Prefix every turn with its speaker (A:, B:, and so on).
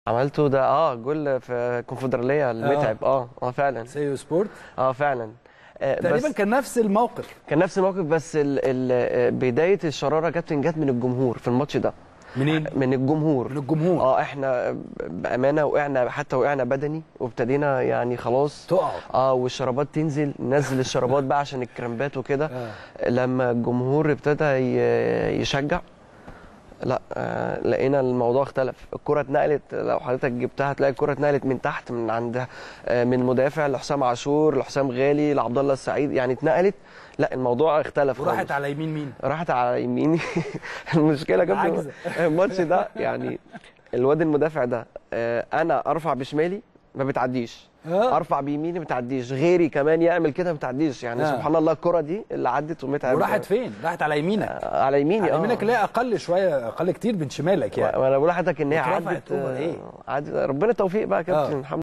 A: عملته ده اه جول في الكونفدراليه المتعب اه اه فعلا
B: سيو سبورت
A: اه فعلا آه
B: تقريبا
A: بس
B: كان نفس الموقف
A: كان نفس الموقف بس ال ال بدايه الشراره كابتن جت من الجمهور في الماتش ده
B: منين؟
A: من الجمهور
B: من الجمهور
A: اه احنا بامانه وقعنا حتى وقعنا بدني وابتدينا يعني خلاص
B: تقعوا
A: اه والشرابات تنزل ننزل الشرابات بقى عشان الكرامبات وكده
B: آه.
A: لما الجمهور ابتدى ي- يشجع لا آه لقينا الموضوع اختلف الكره اتنقلت لو حضرتك جبتها هتلاقي الكره اتنقلت من تحت من عند آه من مدافع لحسام عاشور لحسام غالي لعبد الله السعيد يعني اتنقلت لا الموضوع اختلف
B: وراحت
A: خالص.
B: على يمين مين؟
A: راحت على يميني المشكله كابتن
B: عاجزة.
A: الماتش ده يعني الواد المدافع ده آه، انا ارفع بشمالي ما بتعديش
B: آه.
A: ارفع بيميني ما بتعديش غيري كمان يعمل كده ما بتعديش يعني
B: آه.
A: سبحان الله الكره دي اللي عدت ومتعب
B: وراحت فين؟ راحت على يمينك
A: آه، على يميني
B: على
A: اه
B: يمينك اللي هي اقل شويه اقل كتير من شمالك يعني
A: وانا بقول لحضرتك ان هي
B: اترفعت
A: عدت
B: طوبة
A: آه،
B: إيه؟
A: عدت ربنا التوفيق بقى يا كابتن
B: آه.
A: الحمد